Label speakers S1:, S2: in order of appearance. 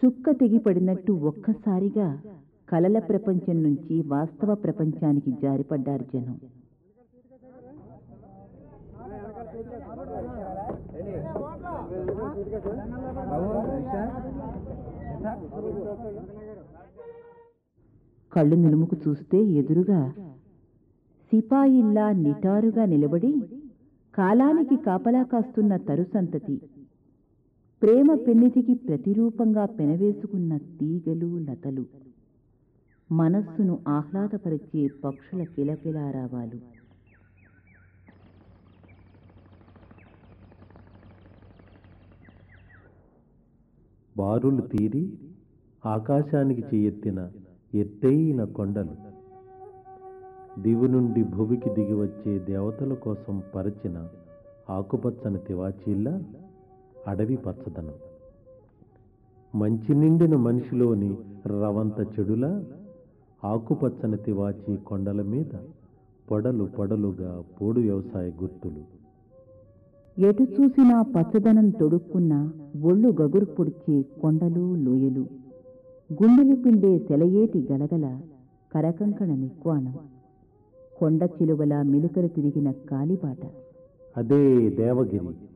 S1: చుక్క తెగిపడినట్టు ఒక్కసారిగా కలల ప్రపంచం నుంచి వాస్తవ ప్రపంచానికి జారిపడ్డారు జనం కళ్ళు నిలుముకు చూస్తే ఎదురుగా సిపాయిల్లా నిటారుగా నిలబడి కాలానికి కాపలా కాస్తున్న తరుసంతతి ప్రేమ పెన్నిధికి ప్రతిరూపంగా పెనవేసుకున్న తీగలు లతలు మనస్సును ఆహ్లాదపరిచే పక్షుల కిలకిలారావాలు
S2: బారులు తీరి ఆకాశానికి చేయెత్తిన ఎత్తైన కొండలు దివి నుండి భూమికి దిగి వచ్చే దేవతల కోసం పరిచిన ఆకుపచ్చని తివాచీల్లా అడవి పచ్చదనం మంచి నిండిన మనిషిలోని రవంత చెడులా ఆకుపచ్చని తివాచి కొండల మీద పొడలు పొడలుగా పోడు వ్యవసాయ గుర్తులు
S1: ఎటు చూసినా పచ్చదనం తొడుక్కున్న ఒళ్ళు గగురు పొడిచే కొండలు లోయలు గుండెలు పిండే సెలయేటి గలగల కరకంకణ నిక్వాణం కొండ చిలువల మెలుకలు తిరిగిన కాలిబాట
S2: అదే దేవగిరి